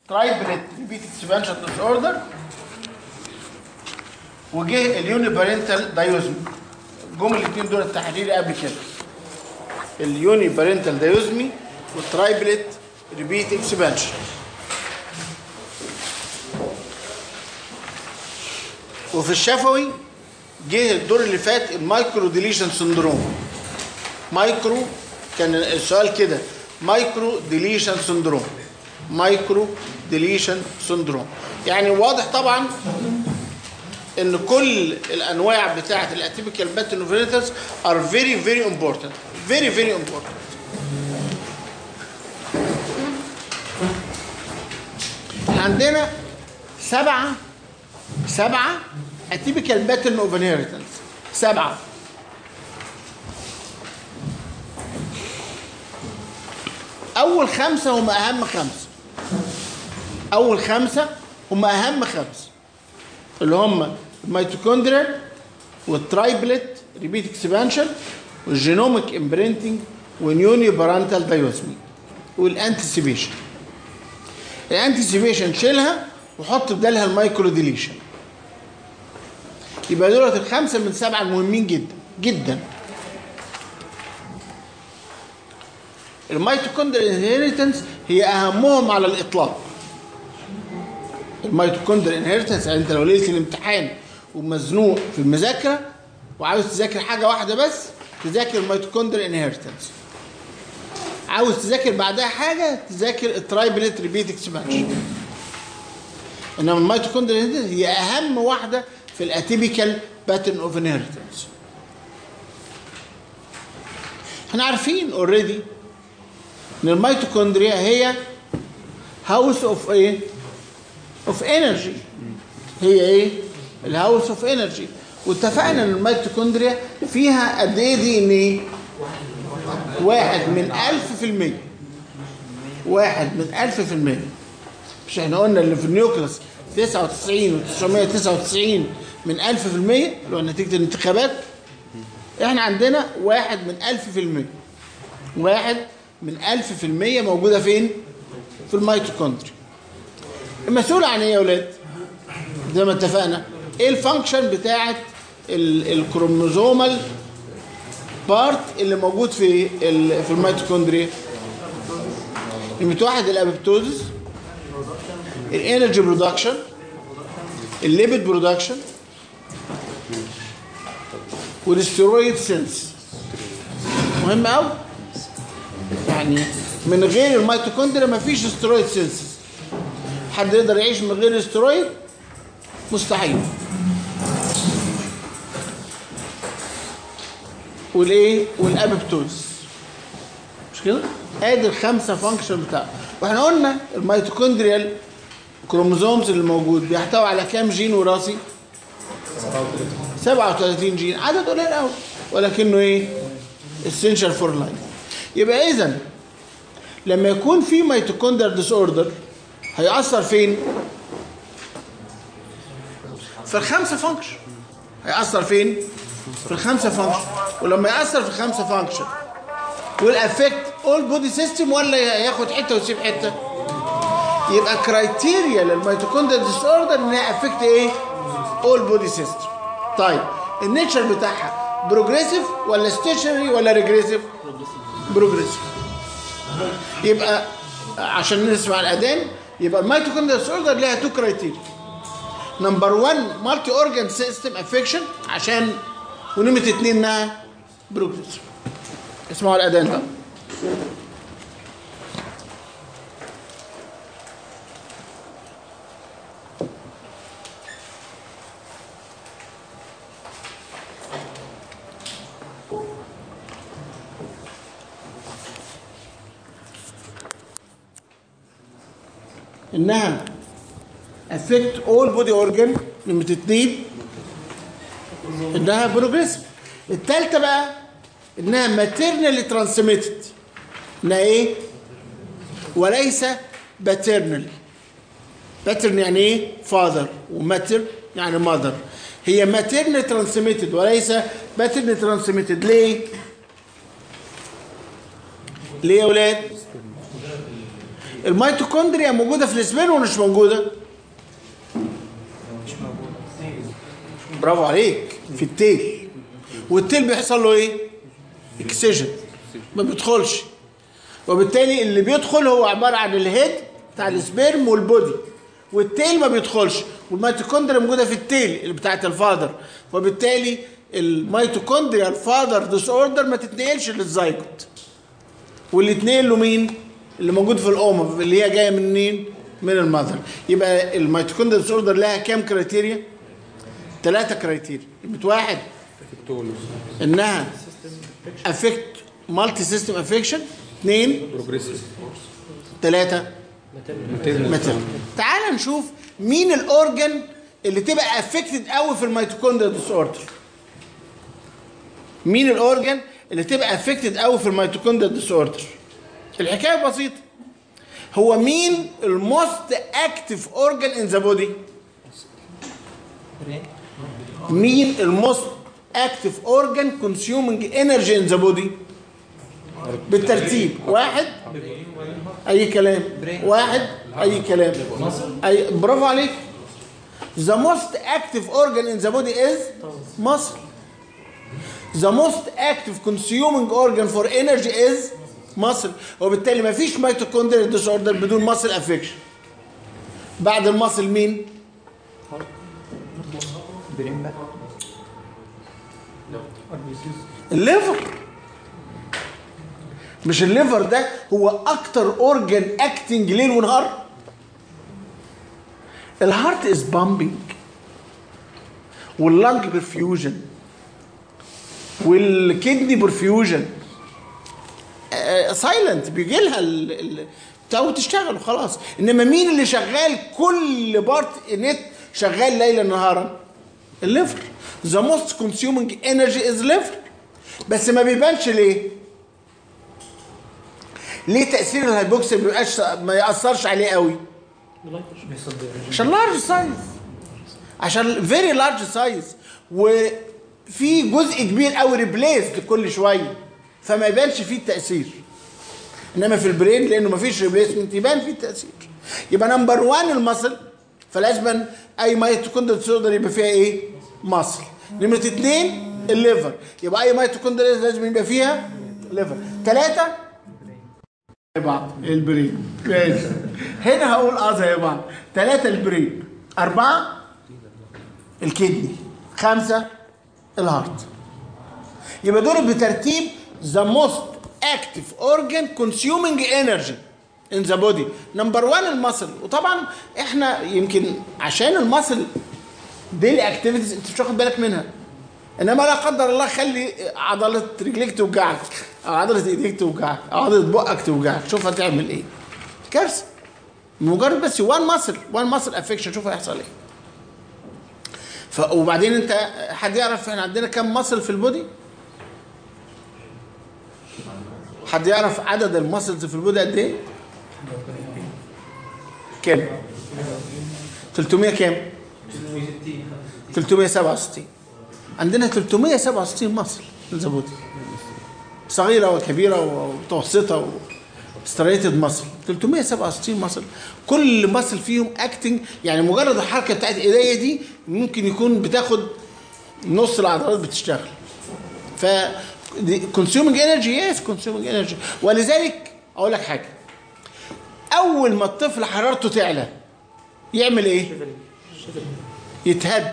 ترايبلت ريبيت اكسبانشن ديس اوردر وجه اليوني بارنتال دايوزم جم الاثنين دول التحرير قبل كده اليوني بارنتال دايوزمي والترايبلت ريبيت اكسبانشن وفي الشفوي جه الدور اللي فات المايكرو ديليشن سندروم مايكرو كان السؤال كده مايكرو ديليشن سندروم مايكرو ديليشن سندروم يعني واضح طبعا ان كل الانواع بتاعه الاتيبيكال باتنوفيريتس ار فيري فيري امبورتنت فيري فيري امبورتنت عندنا سبعه سبعه اتيبيكال باترن اوف انهيرتنس سبعه اول خمسه هم اهم خمسه اول خمسه هم اهم خمسه اللي هم الميتوكوندريا والترايبلت ريبيت اكسبانشن والجينوميك امبرينتنج والنيوني بارانتال دايوزمي والانتسيبيشن الانتسيبيشن شيلها وحط بدالها المايكرو ديليشن يبقى دولت الخمسه من سبعه المهمين جدا جدا الميتوكوندريال انهيرتنس هي اهمهم على الاطلاق الميتوكوندريال انهيرتنس يعني انت لو ليله الامتحان ومزنوق في المذاكره وعاوز تذاكر حاجه واحده بس تذاكر الميتوكوندريال انهيرتنس عاوز تذاكر بعدها حاجه تذاكر الترايبلت ريبيت اكسبانشن انما الميتوكوندريال انهيرتنس هي اهم واحده في الاتيبيكال باترن اوف انهيرتنس احنا عارفين اوريدي ان الميتوكوندريا هي هاوس اوف ايه اوف انرجي هي ايه الهاوس اوف انرجي واتفقنا ان الميتوكوندريا فيها قد ايه دي ان ايه واحد من ألف في المية واحد من ألف في المية مش احنا قلنا اللي في النيوكلس 99 و 999 من ألف في المية اللي هو نتيجة الانتخابات احنا عندنا واحد من ألف في المية واحد من ألف في المية موجودة فين؟ في الميتوكوندريا المسؤول عن ايه يا ولاد؟ زي ما اتفقنا ايه الفانكشن بتاعت الكروموزومال بارت اللي موجود في ال في الميتوكوندريا نمرة واحد الابيبتوزس الانرجي برودكشن الليبيد برودكشن والاستيرويد سينس مهم قوي يعني من غير الميتوكوندريا مفيش استرويد سينسز حد يقدر يعيش من غير استرويد مستحيل والايه والابيبتوز مش كده ادي الخمسه فانكشن بتاعه واحنا قلنا الميتوكوندريال كروموزومز اللي موجود بيحتوي على كام جين وراثي 37 جين عدد قليل قوي ولكنه ايه essential فور لايف يبقى اذا لما يكون في ميتوكوندريال ديس اوردر هيأثر فين في الخمسه فانكشن هيأثر فين في الخمسه فانكشن ولما يأثر في الخمسه فانكشن will affect all body system ولا ياخد حته ويسيب حته يبقى كرايتيريا للميتوكوندريال ديس اوردر ان هي افكت ايه all body system طيب النيتشر بتاعها بروجريسيف ولا ستيشنري ولا ريجريسيف بروجريسيف يبقى عشان نسمع الاذان يبقى الميتوكوندريال ديس اوردر ليها تو كرايتيريا نمبر 1 مالتي اورجان سيستم افكشن عشان ونمره اثنين انها بروجريسيف اسمعوا الاذان ده انها affect all body organ نمرة اتنين انها بروجريسيف التالتة بقى انها ماتيرنالي ترانسميتد انها ايه وليس باترنالي باترن يعني ايه فاذر وماتر يعني ماذر هي ماتيرنالي ترانسميتد وليس باترنالي ترانسميتد ليه ليه يا ولاد الميتوكوندريا موجوده في السبين ولا مش موجوده برافو عليك في التيل والتيل بيحصل له ايه اكسجن ما بيدخلش وبالتالي اللي بيدخل هو عباره عن الهيد بتاع السبيرم والبودي والتيل ما بيدخلش والميتوكوندريا موجوده في التيل اللي بتاعت الفادر وبالتالي الميتوكوندريا الفادر ديس اوردر ما تتنقلش للزايجوت واللي اتنقل له مين اللي موجود في الام اللي هي جايه منين من المذر يبقى الميتوكوندريا ديس اوردر لها كام كرايتيريا ثلاثه كرايتيريا يبقى واحد انها افكت مالتي سيستم افكشن اثنين بروجريسيف ثلاثه ماتيرنال تعال نشوف مين الاورجن اللي تبقى افكتد قوي في الميتوكوندريا ديس اوردر مين الاورجن اللي تبقى افكتد قوي في الميتوكوندريا ديس اوردر الحكايه بسيطه هو مين الموست اكتف اورجن ان ذا بودي مين الموست اكتف اورجن كونسيومينج انرجي ان ذا بودي بالترتيب واحد اي كلام واحد اي كلام اي برافو عليك the most active organ in the body is muscle the most active consuming organ for energy is muscle وبالتالي ما فيش ميتوكوندريا ديس اوردر بدون muscle افكشن بعد المصل مين برين بقى الليفر مش الليفر ده هو اكتر اورجن اكتنج ليل ونهار الهارت از بامبنج واللنج برفيوجن والكدني برفيوجن سايلنت بيجي لها ال- ال- بتاع وتشتغل وخلاص انما مين اللي شغال كل بارت نت شغال ليلا نهارا الليفر ذا موست كونسيومينج انرجي از ليفر بس ما بيبانش ليه ليه تاثير الهيبوكسي ما بيبقاش ما ياثرش عليه قوي عشان لارج سايز عشان فيري لارج سايز وفي جزء كبير قوي ريبليسد كل شويه فما يبانش فيه التاثير انما في البرين لانه ما فيش ريبليسمنت يبان فيه التاثير يبقى نمبر 1 المصل فلازم اي ميتوكوندريا ديسوردر يبقى فيها ايه؟ مصل نمرة اثنين الليفر يبقى اي ميتوكوندريا لازم يبقى فيها ليفر ثلاثة زي بعض البرين ماشي هنا هقول اه زي بعض ثلاثة البرين أربعة الكدني خمسة الهارت يبقى دول بترتيب the most active organ consuming energy in the body نمبر 1 المصل وطبعا احنا يمكن عشان المصل ديلي اكتيفيتيز انت مش واخد بالك منها انما لا قدر الله خلي عضله رجليك توجعك او عضله ايديك توجعك او عضله بقك توجعك شوف هتعمل ايه كارثه مجرد بس وان ماسل وان ماسل افكشن شوف هيحصل ايه ف وبعدين انت حد يعرف احنا عندنا كام ماسل في البودي حد يعرف عدد الماسلز في البودي قد ايه كام 300 كام 367 عندنا 367 مصل الزبودي صغيرة وكبيرة ومتوسطة وستريتد مصل 367 مصل كل مصل فيهم اكتنج يعني مجرد الحركة بتاعت ايديا دي ممكن يكون بتاخد نص العضلات بتشتغل ف كونسيومينج انرجي يس كونسيومينج انرجي ولذلك اقول لك حاجه اول ما الطفل حرارته تعلى يعمل ايه يتهد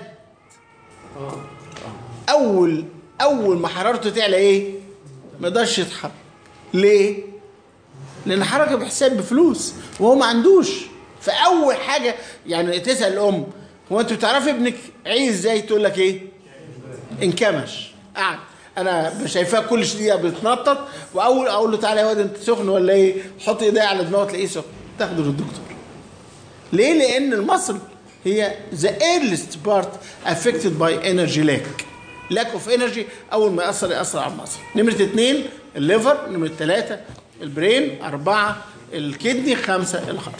اول اول ما حرارته تعلى ايه ما يقدرش يتحرك ليه لان حركه بحساب بفلوس وهو ما عندوش فاول حاجه يعني تسال الام هو انت بتعرفي ابنك عايز ازاي تقول لك ايه انكمش قعد انا شايفاه كل دقيقه بيتنطط واول اقول له تعالى يا واد انت سخن ولا ايه حط ايديا على دماغه تلاقيه سخن تاخده للدكتور ليه لان المصل هي the earliest part affected by energy lack lack of energy اول ما ياثر ياثر على المصل نمره اثنين الليفر نمره ثلاثه البرين اربعه الكدني خمسه الهارت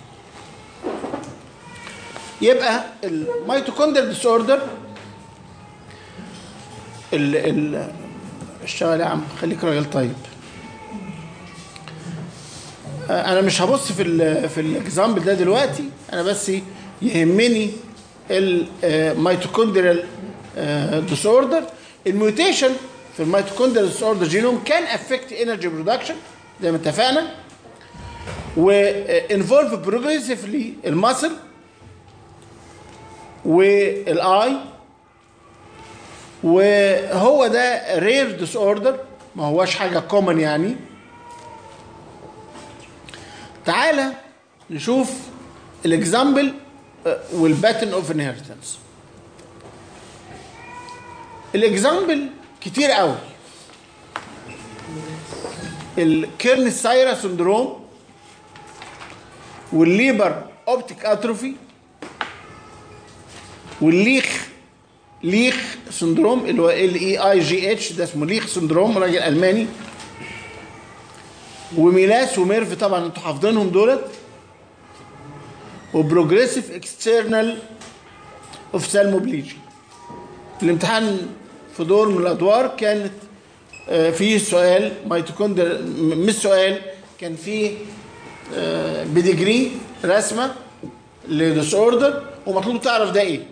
يبقى الميتوكوندريال ديس اوردر ال ال اشتغل يا عم خليك راجل طيب آه، انا مش هبص في ال في الاكزامبل ده دلوقتي انا بس يهمني الميتوكوندريال ديس اوردر الميوتيشن في الميتوكوندريال ديس اوردر جينوم كان افكت انرجي برودكشن زي ما اتفقنا وانفولف بروجريسيفلي الماسل والاي وهو ده رير ديس اوردر ما هواش حاجه كومن يعني تعالى نشوف الاكزامبل والباتن اوف انهيرتنس الاكزامبل كتير قوي الكيرن سايرا سندروم والليبر اوبتيك اتروفي والليخ ليخ سندروم اللي هو ال اي اي جي اتش ده اسمه ليخ سندروم راجل الماني وميلاس وميرف طبعا انتوا حافظينهم دولت وبروجريسيف اكسترنال اوفثالموبليجي الامتحان في دور من الادوار كانت آه، فيه سؤال ميتوكوندر مش سؤال كان فيه آه، بديجري رسمه لديس اوردر ومطلوب تعرف ده ايه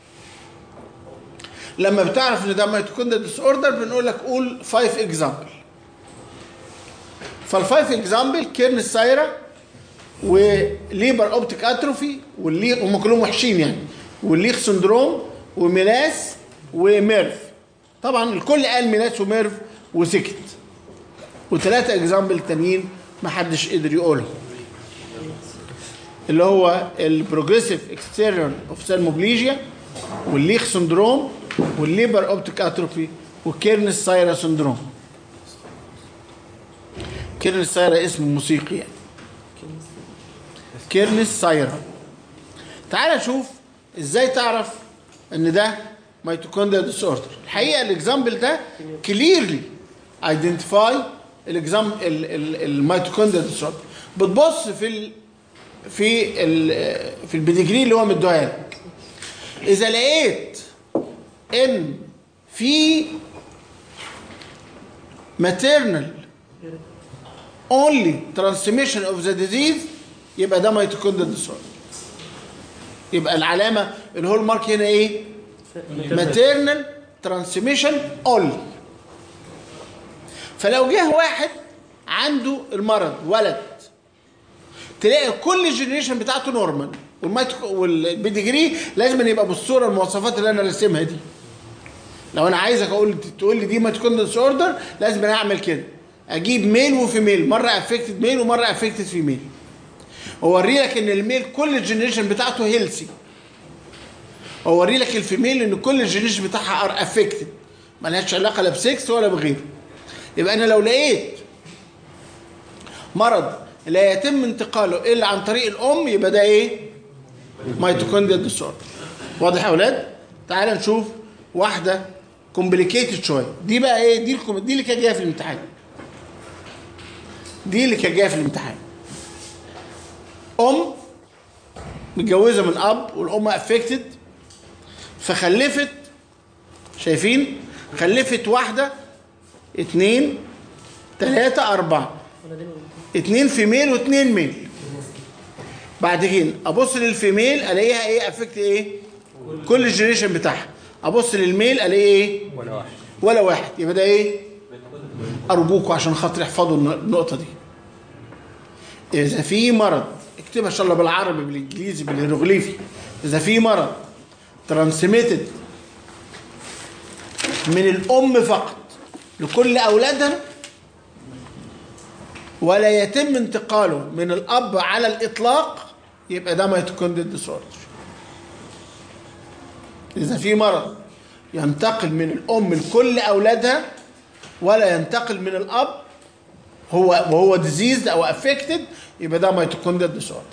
لما بتعرف ان ده ميتوكوندريال ديس اوردر بنقول لك قول 5 اكزامبل فالفايف اكزامبل كيرن سايرا وليبر اوبتيك اتروفي واللي هم كلهم وحشين يعني والليخ سندروم وميلاس وميرف طبعا الكل قال ميلاس وميرف وسكت وثلاثه اكزامبل تانيين ما حدش قدر يقولهم اللي هو البروجريسيف اكستيريور اوفثالموبليجيا والليخ سندروم والليبر اوبتيك اتروفي وكيرنس سايرا سندروم كيرنس سايرا اسم موسيقي يعني كيرنس سايرا تعال نشوف ازاي تعرف ان ده ميتوكوندريا ديس اوردر الحقيقه الاكزامبل ده كليرلي ايدنتيفاي الاكزام الميتوكوندريا ديس اوردر بتبص في ال في ال في البيديجري اللي هو مديها لك اذا لقيت ان في maternal only transmission of the disease يبقى ده ميتوكوندريال ديسوردر يبقى العلامه الهول مارك هنا ايه maternal transmission only فلو جه واحد عنده المرض ولد تلاقي كل الجنريشن بتاعته نورمال والبيديجري لازم يبقى بالصوره المواصفات اللي انا راسمها دي لو انا عايزك اقول تقول لي دي ميتوكوندريال ديس اوردر لازم انا اعمل كده اجيب ميل وفيميل مره افكتد ميل ومره افكتد فيميل اوري لك ان الميل كل الجنريشن بتاعته هيلسي اوري لك الفيميل ان كل الجنريشن بتاعها ار افكتد ملهاش علاقه لا بسكس ولا بغيره يبقى انا لو لقيت مرض لا يتم انتقاله الا عن طريق الام يبقى ده ايه ميتوكوندريال ديس اوردر واضح يا اولاد تعال نشوف واحده كومبليكيتد شويه دي بقى ايه دي الكم... دي اللي كانت جايه في الامتحان دي اللي كانت جايه في الامتحان ام متجوزه من اب والام افكتد فخلفت شايفين خلفت واحده اتنين تلاتة أربعة اتنين فيميل واتنين ميل بعد كده أبص للفيميل ألاقيها إيه أفكت إيه كل الجنريشن بتاعها أبص للميل ألاقي إيه ولا واحد ولا واحد يبقى ده إيه أرجوكوا عشان خاطر احفظوا النقطة دي إذا في مرض اكتبها إن شاء الله بالعربي بالإنجليزي بالهيروغليفي إذا في مرض ترانسميتد من الأم فقط لكل أولادها ولا يتم انتقاله من الأب على الإطلاق يبقى ده ميتوكوندريال ديسوردر إذا في مرض ينتقل من الأم لكل أولادها ولا ينتقل من الأب هو وهو ديزيزد أو افكتد يبقى ده ميتوكوندريال ديسوردر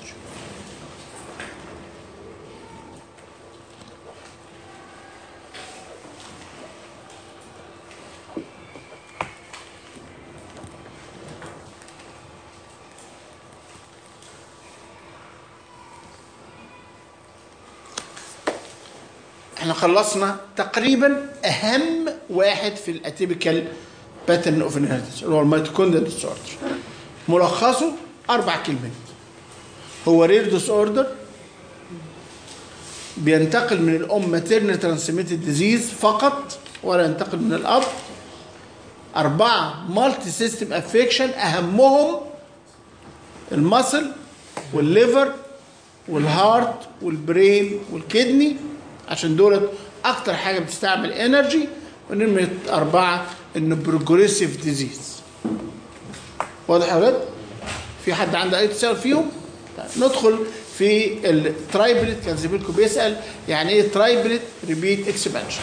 احنا خلصنا تقريبا اهم واحد في الاتيبيكال باترن اوف انهيرتنس اللي هو الميتوكوندريال ديسوردر ملخصه اربع كلمات هو رير ديس اوردر بينتقل من الام ماتيرنال ترانسميتد ديزيز فقط ولا ينتقل من الاب أربعة مالتي سيستم افكشن أهمهم المصل والليفر والهارت والبرين والكدني عشان دولت أكتر حاجة بتستعمل انرجي ونمرة أربعة إنه بروجريسيف ديزيز واضح يا ولاد؟ في حد عنده أي تساؤل فيهم؟ طيب ندخل في الترايبلت كان زميلكم بيسأل يعني إيه ترايبلت ريبيت اكسبانشن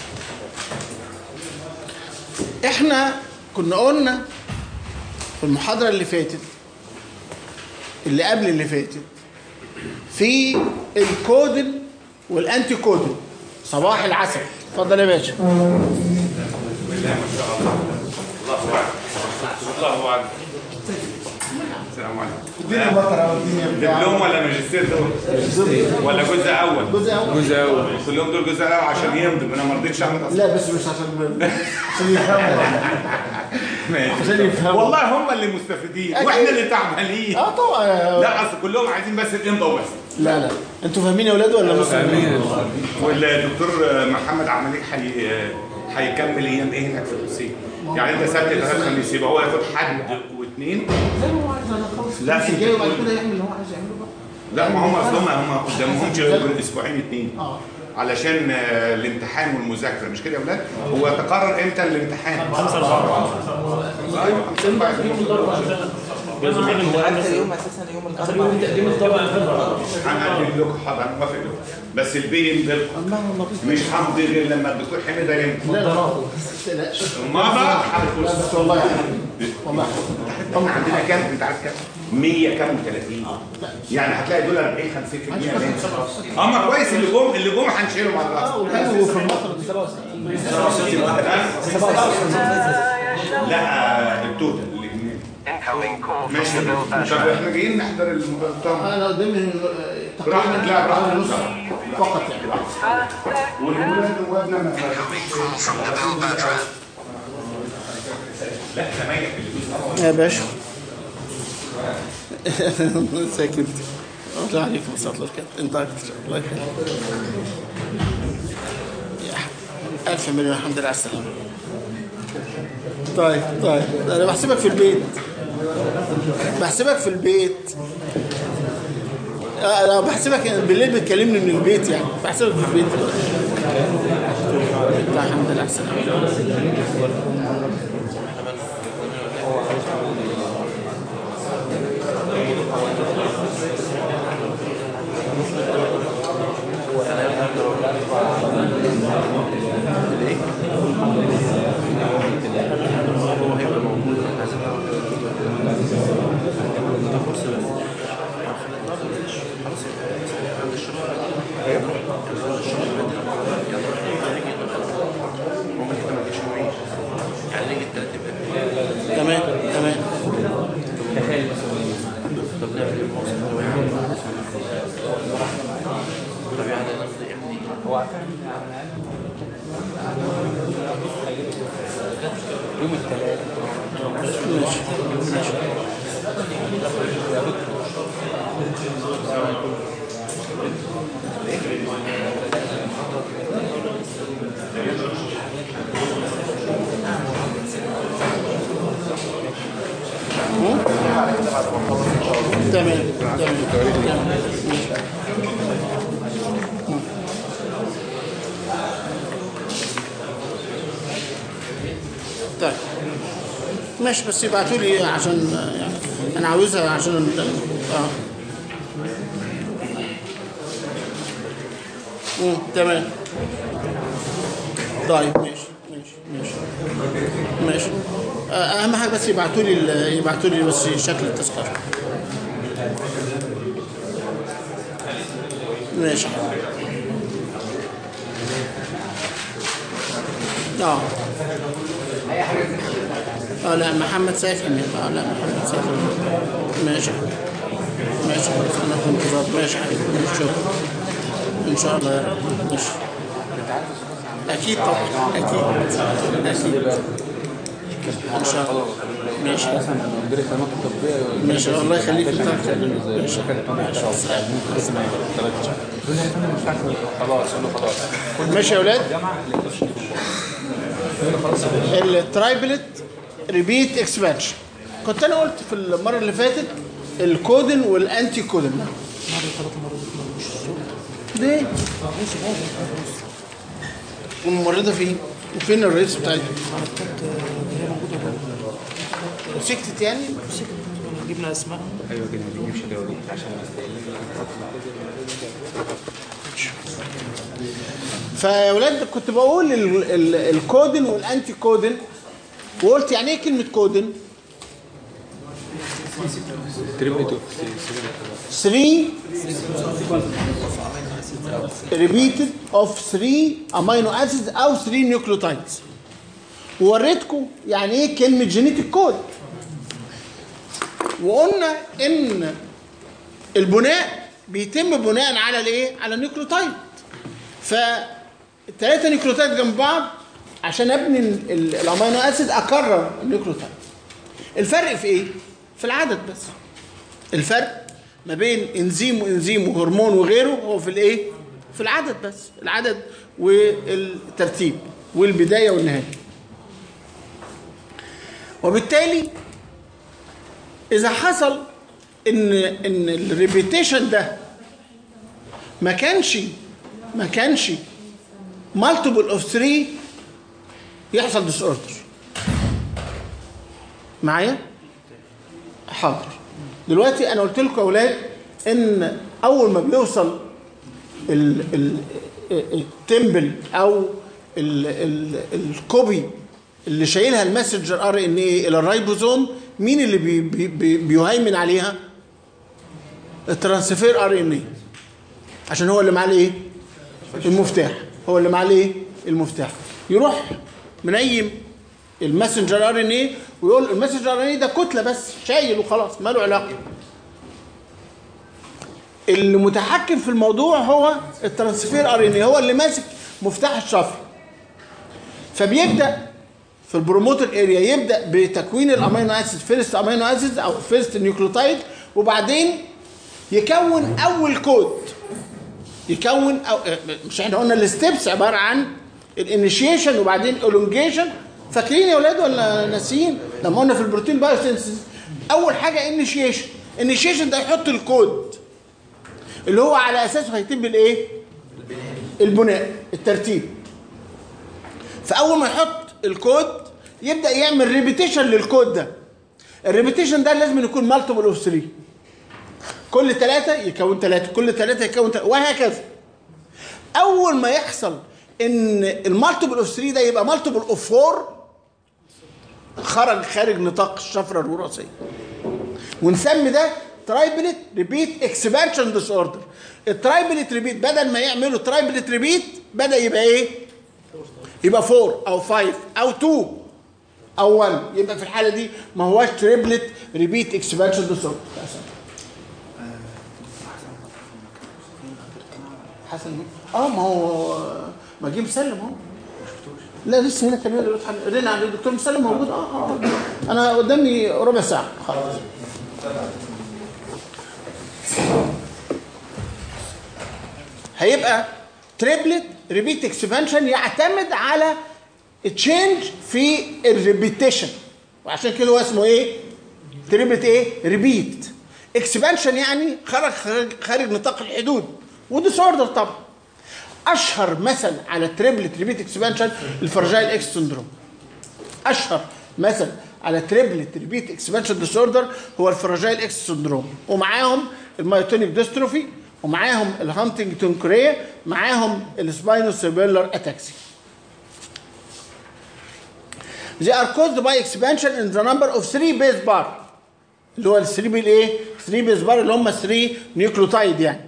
احنا كنا قلنا في المحاضرة اللي فاتت اللي قبل اللي فاتت في الكودل والانتي كودل صباح العسل اتفضل يا باشا الله اكبر السلام عليكم اديني بطرة والدنيا دبلوم ولا ماجستير دول ولا جزء اول جزء اول جزء اول كلهم دول جزء اول عشان يمضوا انا ما رضيتش اعمل أصلاً. لا بس مش عشان عشان يفهموا ماشي. عشان يفهموا والله هم اللي مستفيدين أكيد. واحنا اللي تعبانين اه طبعا لا اصل كلهم عايزين بس الامضاء وبس لا لا انتوا فاهمين يا اولاد ولا مش فاهمين؟ والدكتور محمد عماليك حي... هيكمل ايام ايه هناك في الحسين يعني انت سبت ثلاث خميس يبقى هو ياخد حد واثنين زي ما هو عايز انا اخلص لا، في جاي وبعد كل- كده يعمل اللي هو عايز يعمله بقى لا ما هم اصل هم هم قدامهمش غير اسبوعين اثنين اه علشان آه، الامتحان والمذاكره مش كده يا اولاد؟ هو تقرر امتى الامتحان؟ 5 ايوه 5 حتى يوم اساسا يوم الاربعاء هنقدم لكم حاضر انا موافق لكم بس البي ينزلكم الله لطيف مش همضي غير لما الدكتور حميده يمضي لا لا ما تقلقش ما بقى لا بس والله يا حبيبي والله احنا عندنا كام انت عارف كام 100 كام 30 يعني هتلاقي دول 40 50% منهم. اه ما كويس اللي جم اللي جم هنشيلهم على اه الراس والحلو في المطر دي 67 لا التوتال الاثنين Incoming call from ماشي the Bill طب احنا جايين نحضر المؤتمر انا قدامي براحتك، لا، براحتك. تقريبا نص فقط يعني والولاد وابنا ما لا زمايلك اللي يا باشا ساكت الله عليكم وصلت لك انت اكتر الله يخليك يا ح- الف مليون الحمد لله على السلامه طيب طيب انا بحسبك في البيت بحسبك في البيت آه، انا بحسبك بالليل بتكلمني من البيت يعني بحسبك في البيت لا الحمد لله على السلامه تمام تمام تمام تمام تمام طيب ماشي بس يبعتوا لي عشان يعني انا عاوزها عشان ال- اه مم، تمام طيب ماشي ماشي ماشي ماشي آه، اهم حاجه بس يبعتوا لي ال- يبعتوا لي بس شكل التذكره ماشي اه اه لا محمد سيف حميد اه لا محمد سيف حميد. ماشي ماشي خلاص انا في انتظار ماشي حبيبي ماشي شكرا ان شاء الله يا رب ماشي اكيد طبعا اكيد اكيد ان شاء الله ماشي مثلا مدير الخدمات الطبيه ماشي الله يخليك انت ماشي خلاص قول له خلاص ماشي يا اولاد الجامعه اللي بتخش في الترايبلت ريبيت اكسبانشن كنت انا قلت في المره اللي فاتت الكودن والانتي كودن ليه؟ والممرضه فين؟ وفين الرئيس بتاعتها؟ سكتت يعني؟ جبنا اسماء ايوه كده ما بيجيبش دوري عشان فيا ولاد كنت بقول ال- ال- الكودن والانتي كودن وقلت يعني ايه كلمه كودن؟ تريبيتو 3 repeated of 3 amino acids او 3 nucleotides ووريتكم يعني ايه كلمه جينيتك كود وقلنا ان البناء بيتم بناء على الايه على النيوكليوتايد فالثلاثه نيوكليوتايد جنب بعض عشان ابني ال- ال- الامينو اسيد اكرر النيوكليوتايد الفرق في ايه في العدد بس الفرق ما بين انزيم وانزيم وهرمون وغيره هو في الايه في العدد بس العدد والترتيب والبدايه والنهايه وبالتالي اذا حصل ان ان الريبيتيشن ده ما كانش ما كانش مالتيبل اوف 3 يحصل ديس اوردر معايا حاضر دلوقتي انا قلت لكم يا اولاد ان اول ما بيوصل ال ال التمبل او ال ال الكوبي اللي شايلها الماسنجر ار ان ايه الى الرايبوزوم مين اللي بي بي بي بيهيمن عليها الترانسفير ار ان ايه عشان هو اللي معاه الايه المفتاح هو اللي معاه الايه المفتاح يروح منيم الماسنجر ار ان ايه ويقول الماسنجر ار ان ايه ده كتله بس شايل وخلاص ماله علاقه اللي متحكم في الموضوع هو الترانسفير ار ان ايه هو اللي ماسك مفتاح الشفر فبيبدا في البروموتر اريا يبدا بتكوين الامينو اسيد فيرست امينو اسيد او فيرست نيوكليوتايد وبعدين يكون اول كود يكون أو مش احنا قلنا الستبس عباره عن الانيشيشن وبعدين الونجيشن فاكرين يا اولاد ولا ناسيين لما قلنا في البروتين بايوسينثيسيس اول حاجه انيشيشن انيشيشن ده يحط الكود اللي هو على اساسه هيتم الايه البناء الترتيب فاول ما يحط الكود يبدا يعمل ريبيتيشن للكود ده الريبيتيشن ده لازم يكون مالتيبل اوف 3 كل ثلاثة يكون ثلاثة كل ثلاثة يكون ثلاثة وهكذا أول ما يحصل إن المالتيبل أوف 3 ده يبقى مالتيبل أوف 4 خرج خارج نطاق الشفرة الوراثية ونسمي ده ترايبلت ريبيت اكسبانشن ديس اوردر الترايبلت ريبيت بدل ما يعملوا ترايبلت ريبيت بدا يبقى ايه يبقى 4 او 5 او 2 او 1 يبقى في الحاله دي ما هواش تريبلت ريبيت اكسبانشن ديس اوردر حسن مين؟ اه ما هو ما جه مسلم اهو لا لسه هنا كان يقول رن على الدكتور مسلم موجود اه اه آه. انا قدامي ربع ساعه خلاص هيبقى تريبلت ريبيت اكسبانشن يعتمد على تشينج في الريبيتيشن وعشان كده هو اسمه ايه؟ تريبلت ايه؟ ريبيت اكسبانشن يعني خرج خارج, خارج نطاق الحدود وديس اوردر طبعا اشهر مثل على تريبلت ريبيت اكسبانشن الفرجايل اكس سندروم اشهر مثل على تريبلت ريبيت اكسبانشن ديس اوردر هو الفراجايل اكس سندروم ومعاهم المايوتونيك ديستروفي ومعاهم الهانتنجتون كوريا معاهم السباينو سيربيلر اتاكسي They are caused by expansion in the number of 3 base bar اللي هو ال 3 بالايه؟ 3 بيز بار اللي هم 3 نيوكليوتايد يعني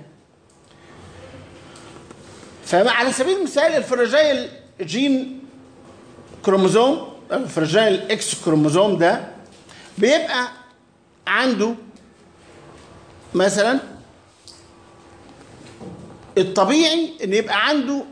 فعلى سبيل المثال الفراجايل جين كروموزوم الفراجايل اكس كروموزوم ده بيبقى عنده مثلا الطبيعي ان يبقى عنده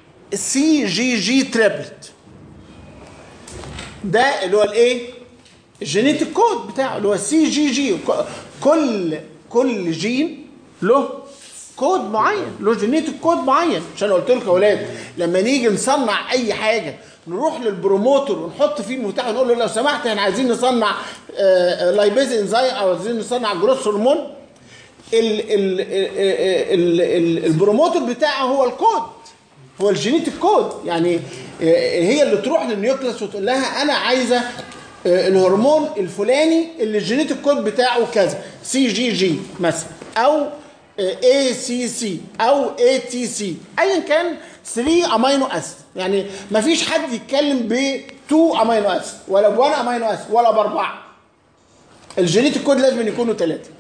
سي جي جي تريبلت ده اللي هو الايه الجينيتيك كود بتاعه اللي هو السي جي جي كل كل جين له كود معين له جينيتيك كود معين عشان قلت لكم يا اولاد لما نيجي نصنع اي حاجه نروح للبروموتور ونحط فيه المفتاح ونقول له لو سمحت احنا عايزين نصنع لايبيز انزايم او عايزين نصنع جروث هرمون ال ال ال ال البروموتور بتاعه هو الكود هو الجينيتيك كود يعني آه، هي اللي تروح للنيوكليس وتقول لها انا عايزه آه، الهرمون الفلاني اللي الجينيتيك كود بتاعه كذا سي جي جي مثلا او اي سي سي او اي تي سي ايا كان 3 امينو اسيد يعني ما فيش حد يتكلم ب 2 امينو اسيد ولا ب 1 امينو اسيد ولا باربعه الجينيتيك كود لازم يكونوا ثلاثه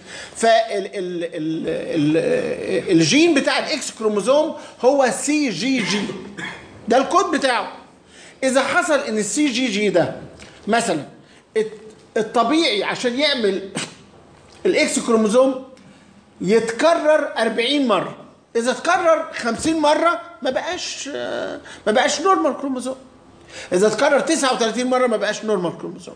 فالجين بتاع الاكس كروموزوم هو سي جي جي ده الكود بتاعه اذا حصل ان السي جي جي ده مثلا الت- الطبيعي عشان يعمل الاكس كروموزوم يتكرر 40 مره اذا اتكرر 50 مره ما بقاش ما بقاش نورمال كروموزوم اذا اتكرر 39 مره ما بقاش نورمال كروموزوم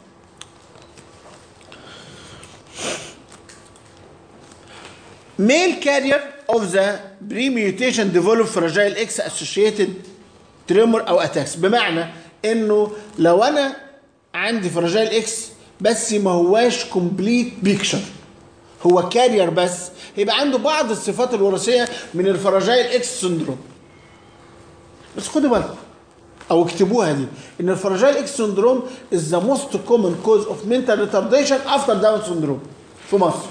male carrier of the pre-mutation develop fragile X associated tremor او attacks بمعنى انه لو انا عندي فراجايل اكس بس ما هواش كومبليت بيكشر هو كارير بس يبقى عنده بعض الصفات الوراثيه من الفراجايل اكس سندروم بس خدوا بالكم او اكتبوها دي ان الفراجايل اكس سندروم is the most common cause of mental retardation after down syndrome في مصر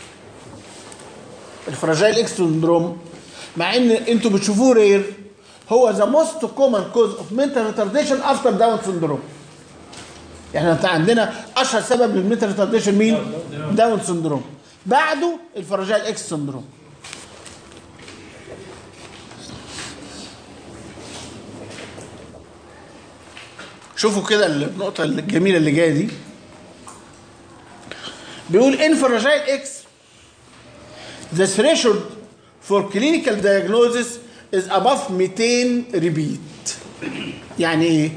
الفراجايل اكس سندروم مع ان انتوا بتشوفوه رير هو ذا موست كومن كوز اوف منتال ريتارديشن افتر داون سندروم يعني انت عندنا اشهر سبب للمنتال ريتارديشن مين؟ داون سندروم بعده الفراجايل اكس سندروم شوفوا كده النقطة الجميلة اللي جاية دي بيقول ان فراجايل اكس The threshold for clinical diagnosis is above 200 repeat. يعني ايه؟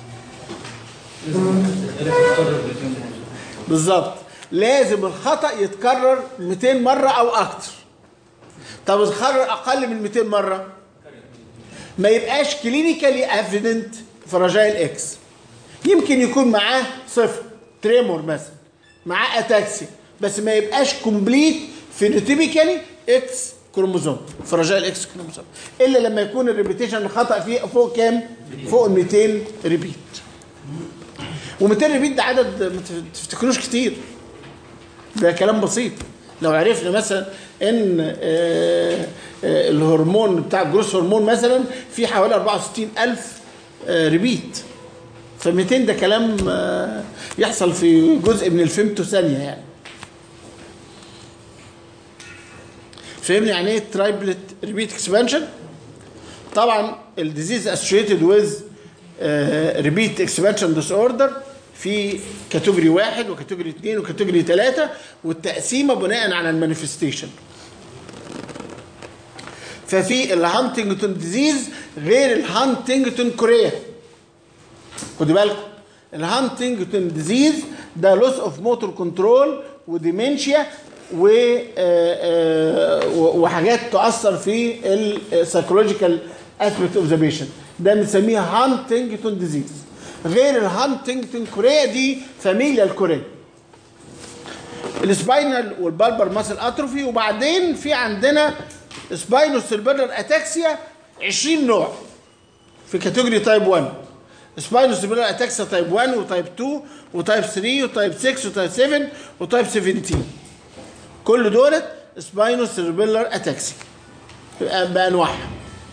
بالظبط لازم الخطأ يتكرر 200 مرة أو أكتر. طب يتكرر أقل من 200 مرة؟ ما يبقاش كلينيكالي افيدنت فراجايل اكس. يمكن يكون معاه صفر تريمور مثلا معاه اتاكسي بس ما يبقاش كومبليت فينوتيبيكالي اكس كروموزوم فراجايل اكس كروموزوم الا لما يكون الريبيتيشن الخطا فيه فوق كام؟ فوق ال 200 ريبيت و200 ريبيت ده عدد ما تفتكروش كتير ده كلام بسيط لو عرفنا مثلا ان آه، آه، الهرمون بتاع الجروس هرمون مثلا في حوالي 64000 آه، ريبيت ف 200 ده كلام آه، يحصل في جزء من الفيمتو ثانيه يعني فهمني يعني ايه ترايبلت ريبيت اكسبانشن طبعا الديزيز اسوشيتد ويز ريبيت اكسبانشن ديس اوردر في كاتيجوري واحد وكاتيجوري اثنين وكاتيجوري ثلاثه والتقسيمه بناء على المانيفستيشن ففي الهانتنجتون ديزيز غير الهانتنجتون كوريا خدوا بالكم الهانتنجتون ديزيز ده لوس اوف موتور كنترول وديمنشيا و آه، آه، وحاجات تؤثر في السايكولوجيكال اسبيكت اوف ذا بيشنت ده بنسميها هانتنجتون ديزيز غير الهانتنجتون كوريا دي فاميليا الكوريا السباينال والبالبر ماسل اتروفي وبعدين في عندنا سباينو سيربيلر اتاكسيا 20 نوع في كاتيجوري تايب 1 سباينو سيربيلر اتاكسيا تايب 1 وتايب 2 وتايب 3 وتايب 6 وتايب 7 وتايب 17 كل دولت سباينو سيربيلر اتاكسيا بانواعها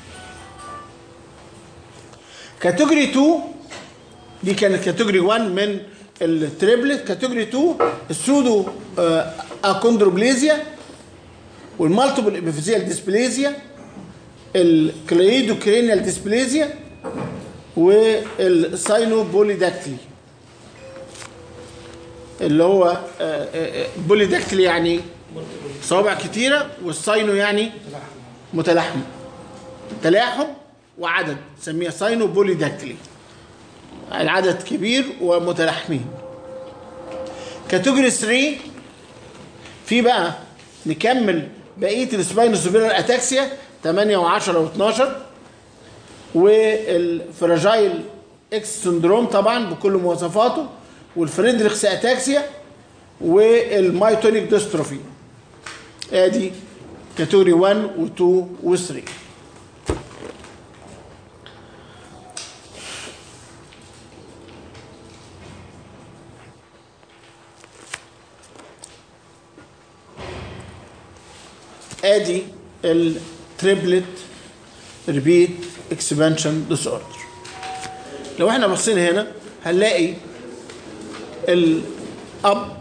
كاتيجوري 2 دي كانت كاتيجوري 1 من التريبلت كاتيجوري 2 السودو آه، اكوندروبليزيا والمالتيبل ابيفيزيال ديسبليزيا الكليدو كرينيال ديسبليزيا والساينو بوليداكتلي اللي هو آه، آه، آه، بوليداكتلي يعني صوابع كتيره والساينو يعني متلاحم تلاحم وعدد نسميها ساينو بوليداكتلي العدد كبير ومتلاحمين كاتيجوري 3 في بقى نكمل بقيه السباينوسوفيلر اتاكسيا 8 و10 و12 والفراجايل اكس سندروم طبعا بكل مواصفاته والفريدريكس اتاكسيا والمايتونيك ديستروفي ادي كاتيجوري 1 و2 و3 ادي التريبلت ريبيت اكسبانشن ديس اوردر لو احنا بصينا هنا هنلاقي الاب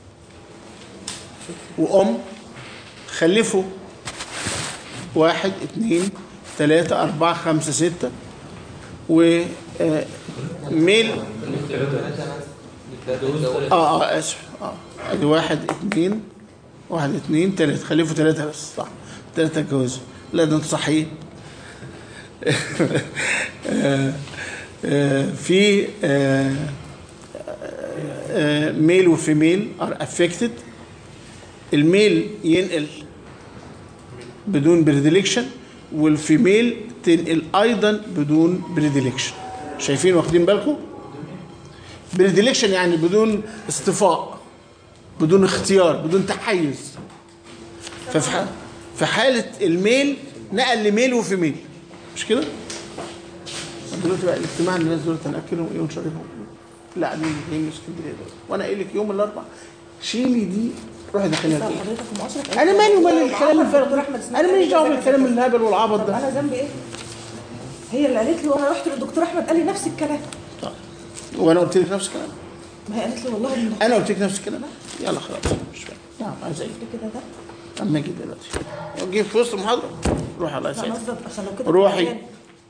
وام خلفوا واحد اتنين تلاتة أربعة خمسة ستة وميل اه اه اسف اه ادي واحد اتنين واحد اتنين تلاتة خلفوا تلاتة بس صح تلاتة اتجوزوا لا ده انتوا صحيين آه، آه، في ميل وفيميل ار افكتد الميل ينقل بدون بريديليكشن والفيميل تنقل ايضا بدون بريديليكشن شايفين واخدين بالكم بريديليكشن يعني بدون اصطفاء بدون اختيار بدون تحيز ففي ح- في حاله الميل نقل لميل وفيميل مش كده دلوقتي بقى الاجتماع الناس دول هناكلهم ايه ونشربهم لا دي دي من اسكندريه دول وانا قايل لك يوم الاربعاء شيلي دي روحي دخليها طب البيت حضرتك مؤشرك انا مالي ومال الكلام الفارغ دكتور ده احمد اسماعيل انا ماليش دعوه قال لي بالكلام كذا. الهبل والعبط طب ده انا ذنبي ايه؟ هي اللي قالت لي وانا رحت للدكتور احمد قال لي نفس الكلام طيب. وانا قلت لك نفس الكلام ما هي قالت لي والله إن انا قلت لك نفس الكلام يلا خلاص مش فاهم نعم عايز ايه الدكتور كده ده اما اجي دلوقتي جيب في وسط المحاضره روح الله لا يسعدك قصدك عشان لو كده روحي. كمان.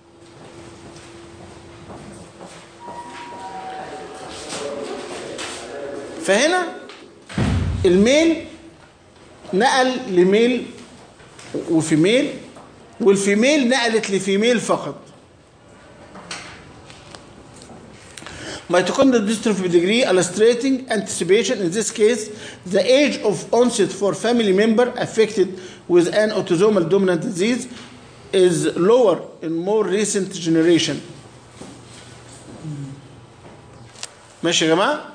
فهنا الميل نقل لميل وفيميل والفيميل نقلت لفيميل فقط Mitochondrial dystrophy degree illustrating anticipation in this case the age of onset for family member affected with an autosomal dominant disease is lower in more recent generation ماشي يا جماعه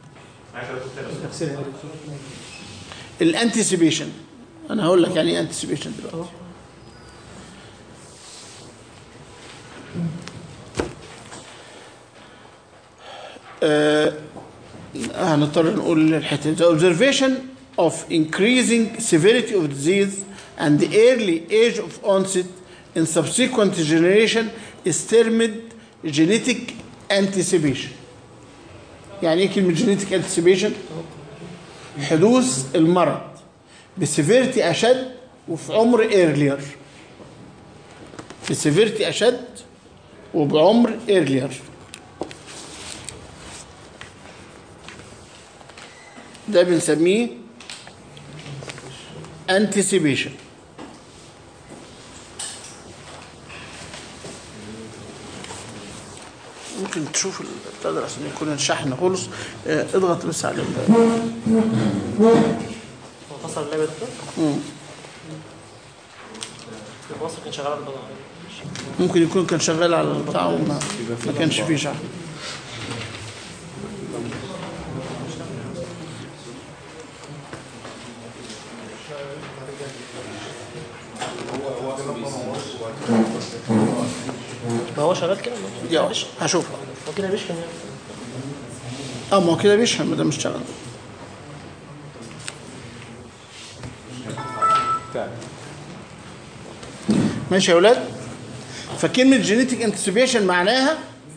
الانتسيبيشن انا هقول لك يعني ايه انتسيبيشن دلوقتي آه، هنضطر نقول الحته the observation of increasing severity of disease and the early age of onset in subsequent generation is termed genetic anticipation يعني ايه كلمه genetic anticipation حدوث المرض بسيفيرتي اشد وفي عمر ايرلير بسيفيرتي اشد وبعمر ايرلير ده بنسميه anticipation ممكن تشوف البتاع عشان يكون الشحن خلص آه، اضغط بس على ال- هو فصل اللعبة ده مم. مصر كان شغال على البضاعة ممكن يكون كان شغال على البتاع وما ما كانش فيه شحن ما هو شغال كده يلا مش هشوف هو كده بيشحن يعني اه ما هو كده بيشحن ما ده مش شغال ماشي يا اولاد فكلمه جينيتك انتسيبيشن معناها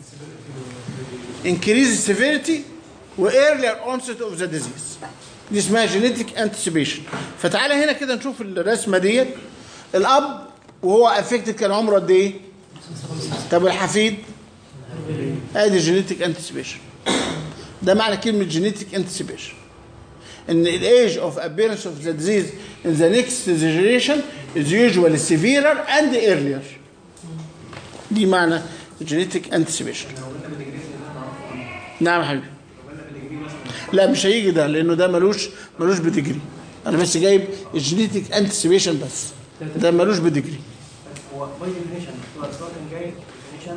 increase severity و earlier onset of the disease دي اسمها جينيتك انتسيبيشن فتعالى هنا كده نشوف الرسمه ديت الاب وهو افكتد كان عمره قد ايه؟ طب الحفيد ادي جينيتك انتسيبيشن ده معنى كلمه جينيتك انتسيبيشن ان الايج اوف appearance of the disease in the next generation is usually severer and earlier دي معنى genetic anticipation نعم يا حبيبي لا مش هيجي ده لانه ده ملوش ملوش بديجري انا بس جايب الجينيتك انتسيبيشن بس ده ملوش بديجري هو باي ديفينيشن هو سواء كان جاي ديفينيشن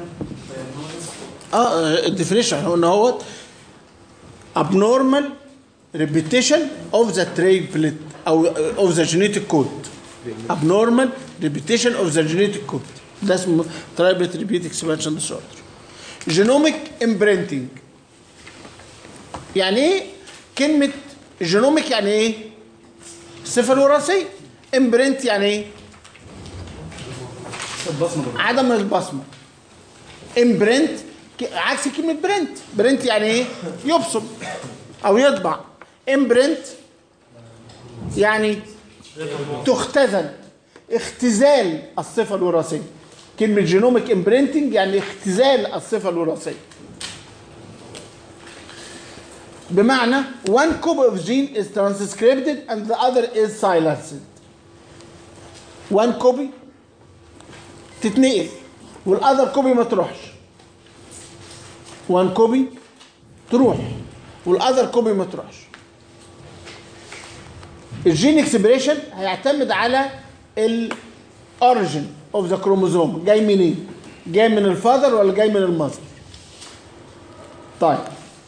اه الديفينيشن هو ان هو abnormal repetition of the triplet او of the genetic code abnormal repetition of the genetic code ده اسمه triplet repeat expansion disorder genomic imprinting يعني ايه كلمة جينوميك يعني ايه الصفة الوراثية امبرنت يعني ايه عدم البصمة امبرنت ك- عكس كلمة برنت برنت يعني ايه يبصم او يطبع امبرنت يعني تختزل اختزال الصفة الوراثية كلمة جينوميك امبرنتنج يعني اختزال الصفة الوراثية بمعنى one copy of gene is transcribed and the other is silenced one copy تتنقل والاذر كوبي ما تروحش one copy تروح والاذر كوبي ما تروحش الجين اكسبريشن هيعتمد على الاوريجن اوف ذا كروموزوم جاي منين جاي من الفاذر ولا جاي من المذر طيب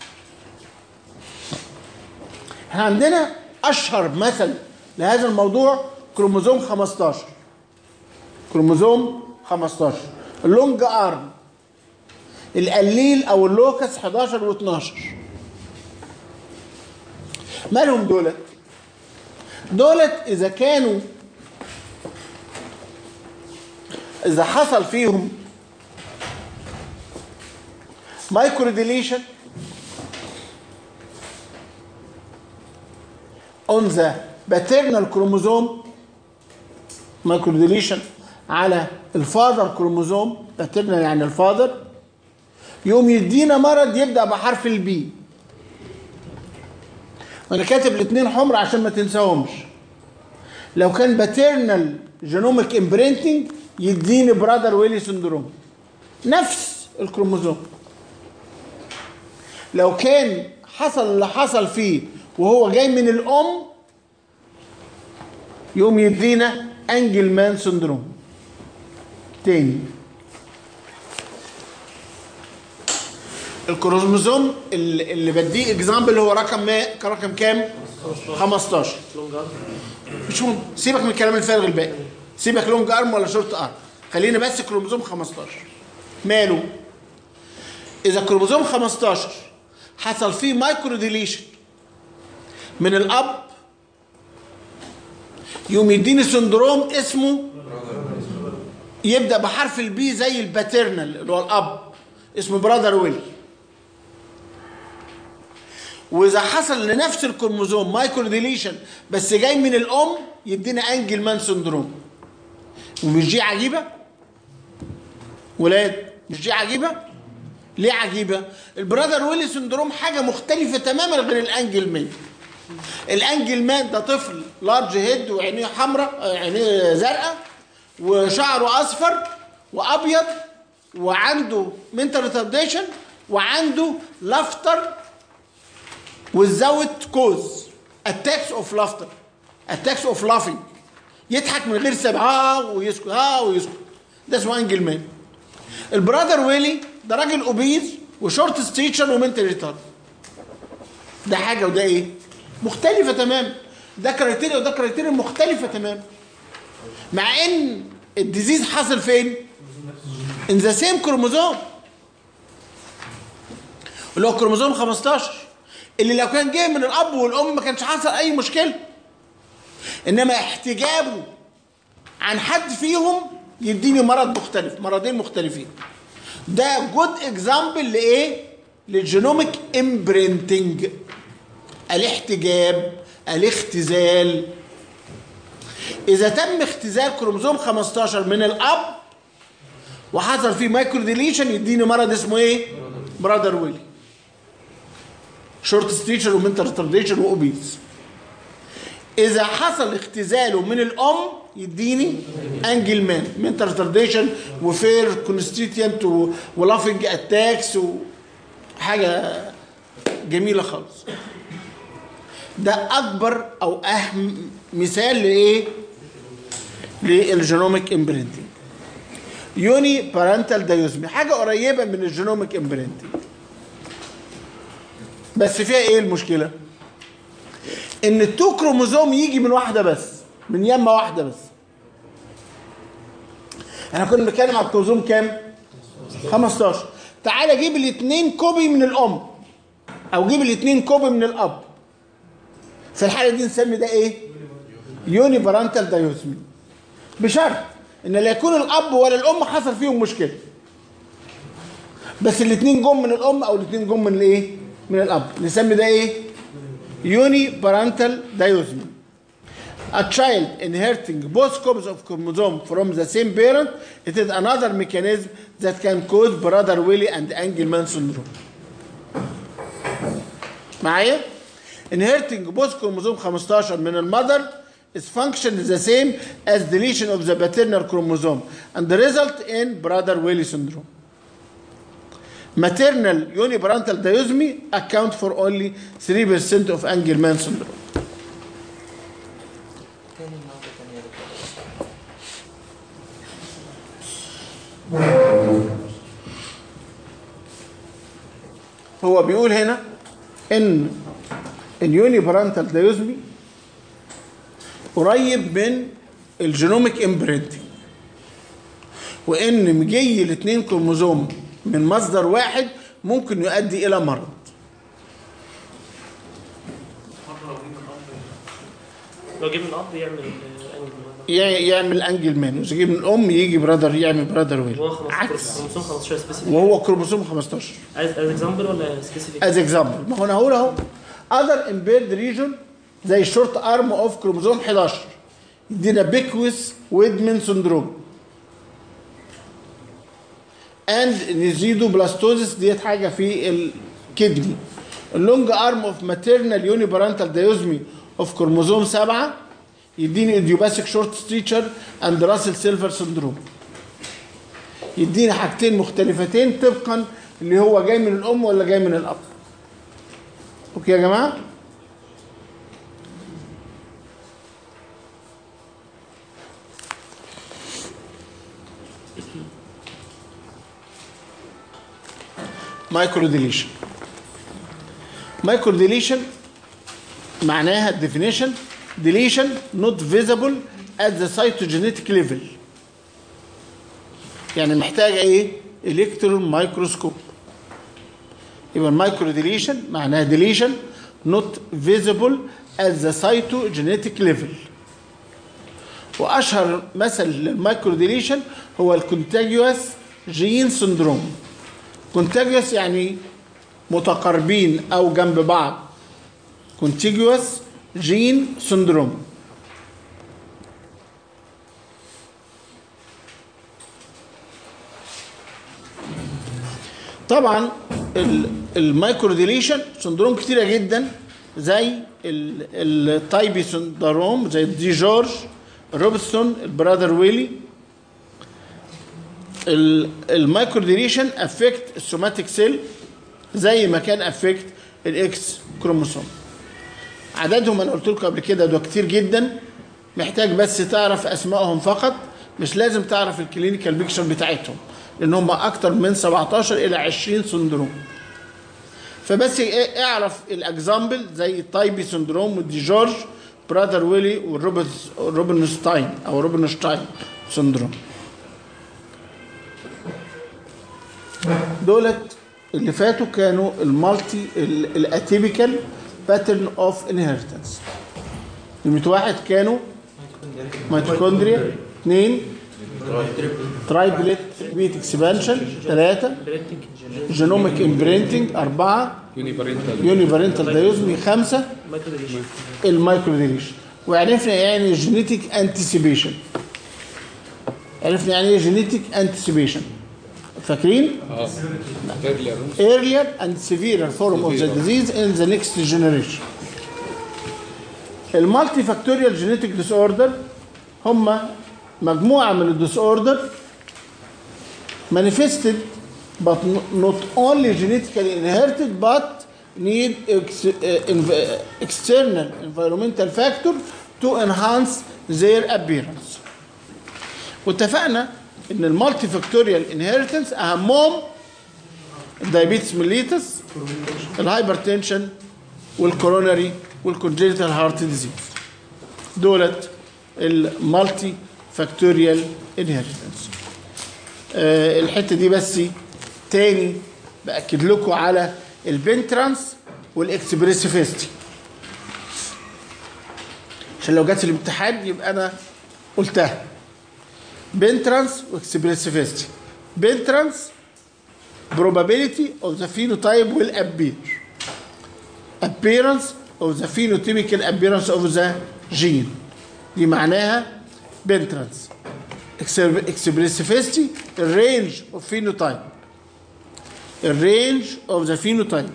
احنا عندنا اشهر مثل لهذا الموضوع كروموزوم 15 كروموزوم 15 اللونج ارم القليل او اللوكس 11 و12 مالهم دولت دولت اذا كانوا اذا حصل فيهم مايكرو ديليشن on the paternal chromosome مايكرو ديليشن على الفاذر كروموزوم paternal يعني الفاذر يقوم يدينا مرض يبدا بحرف البي انا كاتب الاثنين حمر عشان ما تنساهمش لو كان باترنال جينوميك امبرينتنج يديني برادر ويلي سندروم نفس الكروموزوم لو كان حصل اللي حصل فيه وهو جاي من الام يقوم يدينا انجل مان سندروم تاني الكروموزوم اللي اللي بديه اكزامبل هو رقم ما رقم كام 15 مش مهم سيبك من الكلام الفارغ الباقي سيبك لونج ارم ولا شورت ارم خلينا بس كروموزوم 15 ماله اذا كروموزوم 15 حصل فيه مايكرو ديليشن من الاب يقوم يديني سندروم اسمه يبدا بحرف البي زي الباترنال اللي هو الاب اسمه برادر ويلي واذا حصل لنفس الكروموزوم مايكرو ديليشن بس جاي من الام يدينا انجل مان سندروم ومش دي عجيبه ولاد مش دي عجيبه ليه عجيبه البرادر ويلي سندروم حاجه مختلفه تماما غير الانجل مان الانجل مان ده طفل لارج هيد وعينيه حمراء عينيه زرقاء وشعره اصفر وابيض وعنده منتال ريتارديشن وعنده لافتر without كوز attacks اوف لافتر attacks اوف laughing يضحك من غير سبب ها ويسكت ها ويسكت ده اسمه انجل مان البرادر ويلي ده راجل اوبيز وشورت ستيتشر ومنتال ريتارد ده حاجه وده ايه مختلفه تماما ده كرايتيريا وده كرايتيريا مختلفه تماما مع ان الديزيز حاصل فين ان ذا سيم كروموزوم اللي هو كروموزوم 15 اللي لو كان جاي من الاب والام ما كانش حصل اي مشكله انما احتجابه عن حد فيهم يديني مرض مختلف مرضين مختلفين ده جود اكزامبل لايه للجينوميك امبرنتنج الاحتجاب الاختزال اذا تم اختزال كروموزوم 15 من الاب وحصل فيه مايكرو ديليشن يديني مرض اسمه ايه برادر ويلي شورت ستيتشر ومنتال ريتارديشن واوبيز اذا حصل اختزاله من الام يديني انجل مان منتال ريتارديشن وفير كونستيتيانت ولافنج اتاكس وحاجه جميله خالص ده اكبر او اهم مثال لايه للجينوميك امبرينتنج يوني بارنتال دايوزمي حاجه قريبه من الجينوميك امبرينتنج بس فيها ايه المشكله ان التو كروموزوم يجي من واحده بس من يمه واحده بس احنا كنا بنتكلم على الكروموزوم كام 15 تعالى جيب الاثنين كوبي من الام او جيب الاثنين كوبي من الاب في الحاله دي نسمي ده ايه يوني بارنتال دايوزمي بشرط ان لا يكون الاب ولا الام حصل فيهم مشكله بس الاثنين جم من الام او الاثنين جم من الايه من الاب نسمي ده ايه يوني بارنتال دايوزمي A child inheriting both copies of chromosome from the same parent, it is another mechanism that can cause Prader-Willi and Engelmann syndrome. معايا؟ Inheriting both chromosome 15 من المother is function the same as deletion of the paternal chromosome and the result in Prader-Willi syndrome. Maternal uniparental diosmy account for only 3% of Engelmann syndrome. تاني النهارده تاني يا دكتور هو بيقول هنا ان اليوني بارنتال دايوزمي قريب من الجينوميك امبرينتنج وان مجي الاثنين كروموزوم من مصدر واحد ممكن يؤدي الى مرض لو جيب من الاب يعمل آه، انجل يع- يعمل انجل مان وإذا جه من الام يجي برادر يعمل برادر ويل هو 15 عكس كروموسوم 15 سبيسيفيك وهو كروموسوم 15 از اكزامبل ولا سبيسيفيك از اكزامبل ما هو انا هقول اهو اذر امبيرد ريجون زي الشورت ارم اوف كروموزوم 11 يدينا بيكويس ويدمن سندروم اند نزيدو بلاستوزيس ديت حاجه في الكدني اللونج ارم اوف ماتيرنال يوني بارنتال دايوزمي اوف كروموزوم 7 يديني ايديوباثيك شورت ستيتشر اند راسل سيلفر سندروم يدينا حاجتين مختلفتين طبقا اللي هو جاي من الام ولا جاي من الاب اوكي يا جماعه مايكرو ديليشن مايكرو ديليشن معناها definition deletion not visible at the cytogenetic level يعني محتاجه ايه الكترون مايكروسكوب يبقى المايكرو ديليشن معناها ديليشن not visible at the cytogenetic level واشهر مثل للمايكرو ديليشن هو الكونتاجيوس جين سندروم كونتاجيوس يعني متقاربين او جنب بعض كونتيجوس جين سندروم طبعا ال- المايكرو ديليشن سندروم كتيره جدا زي ال- التايبي سندروم زي دي جورج روبرتسون البرادر ويلي ال- المايكرو ديليشن افكت السوماتيك سيل زي ما كان افكت الاكس كروموسوم عددهم انا قلت لكم قبل كده ده كتير جدا محتاج بس تعرف اسمائهم فقط مش لازم تعرف الكلينيكال بيكشر بتاعتهم لان هم اكتر من 17 الى 20 سندروم فبس إيه- اعرف الاكزامبل زي التايبي سندروم ودي جورج برادر ويلي والروبنز روبنشتاين او روبنشتاين سندروم دولت اللي فاتوا كانوا المالتي الاتيبيكال باترن اوف انهيرتنس نمرة واحد كانوا ميتوكوندريا اثنين ترايبلت بيت اكسبانشن ثلاثة جينوميك امبرينتنج أربعة يوني بارنتال يوني بارنتال دايوزمي خمسة مايكرو ديليشن المايكرو ديليشن وعرفنا يعني جينيتيك انتسيبيشن عرفنا يعني ايه جينيتيك انتسيبيشن فاكرين؟ اه ايرلير earlier and severer form of the disease in the next generation. المالتي فاكتوريال جينيتيك ديس اوردر هم مجموعه من الديس اوردر manifested but not only genetically inherited but need ex, uh, env- external environmental factor to enhance their appearance واتفقنا ان المالتي فاكتوريال انهيرتنس اهمهم الدايابيتس ميليتس الهايبرتنشن والكوروناري والكونجنتال هارت ديزيز دولت المالتي فاكتوريال انهيرتنس الحته دي بس تاني باكد لكم على البنترانس والاكسبريسيفيستي عشان لو جت في الامتحان يبقى انا قلتها بنترانس واكسبريسيفيستي بنترانس probability of the phenotype will appear appearance of the phenotypical appearance of the gene دي معناها بنترانس expressivity الرينج of phenotype الرينج of the phenotype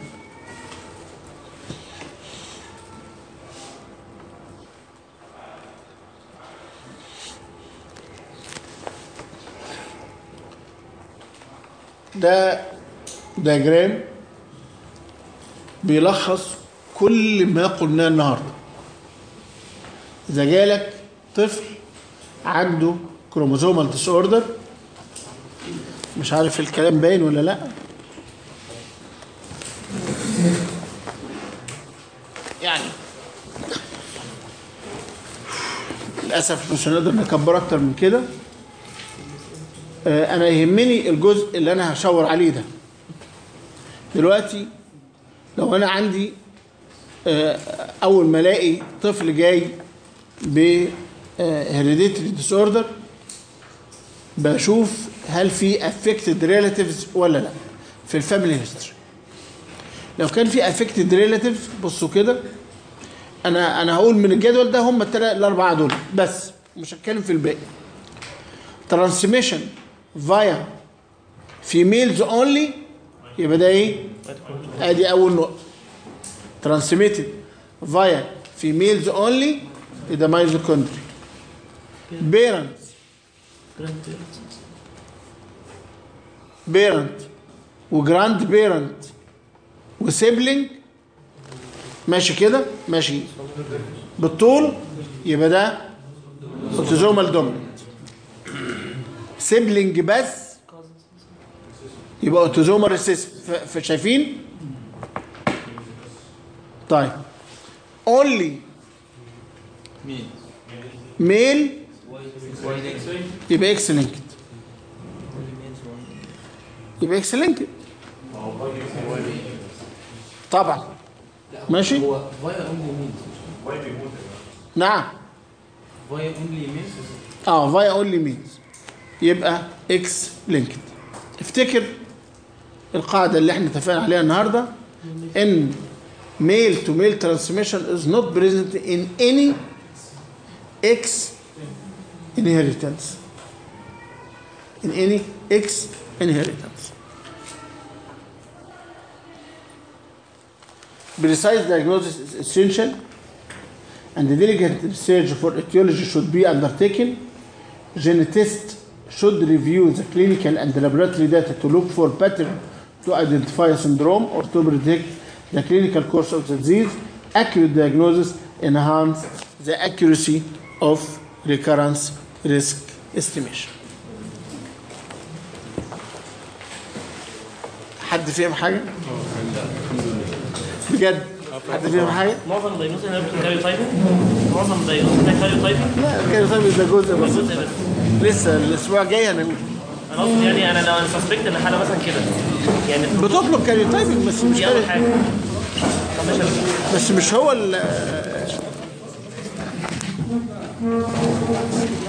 ده دياجرام بيلخص كل ما قلناه النهارده اذا جالك طفل عنده كروموزومال ديس اوردر مش عارف الكلام باين ولا لا يعني للاسف مش هنقدر نكبر اكتر من كده آه، انا يهمني الجزء اللي انا هشاور عليه ده دلوقتي لو انا عندي آه، اول ما الاقي طفل جاي ب هيريديتري ديس اوردر بشوف هل في افكتد ريلاتيفز ولا لا في الفاميلي هيستوري لو كان في افكتد ريلاتيفز بصوا كده انا انا هقول من الجدول ده هم الثلاث الاربعه دول بس مش هتكلم في الباقي ترانسميشن فايا فيميلز اونلي يبقى ده ايه ادي اول نقطه ترانسميتد فايا فيميلز اونلي ده مايزوكوندري بيرنت بيرنت وجراند بيرنت وسيبلينج ماشي كده ماشي بالطول يبقى ده اوتوزومال دوميننت سيبلينج بس يبقى اوتوزومال ريسيسيف فشايفين طيب اونلي مين؟ ميل يبقى اكس لينكد يبقى اكس لينكد طبعا ماشي هو فايا اونلي مين؟ نعم فايا اونلي مين؟ اه فايا اونلي مينز يبقى اكس لينكد افتكر القاعده اللي احنا اتفقنا عليها النهارده ان male to male transmission is not present in any X inheritance in any X inheritance precise diagnosis is essential and the diligent research for etiology should be undertaken genetist should review the clinical and laboratory data to look for pattern to identify a syndrome or to predict the clinical course of the disease. Accurate diagnosis enhance the accuracy of recurrence risk estimation. حد فيهم حاجة؟ بجد حد فيهم حاجة؟ معظم الدايجنوز هنا بتكون كاريو تايبنج معظم الدايجنوز هنا كاريو تايبنج لا كده طيب ده جزء بسيط جزء بس لسه الاسبوع الجاي هنقول انا قصدي يعني انا لو انا سسبكت ان حاله مثلا كده يعني بتطلب كاريوتايبنج بس مش دي اول كاري- حاجه طب ماشي يا باشا. بس مش هو ال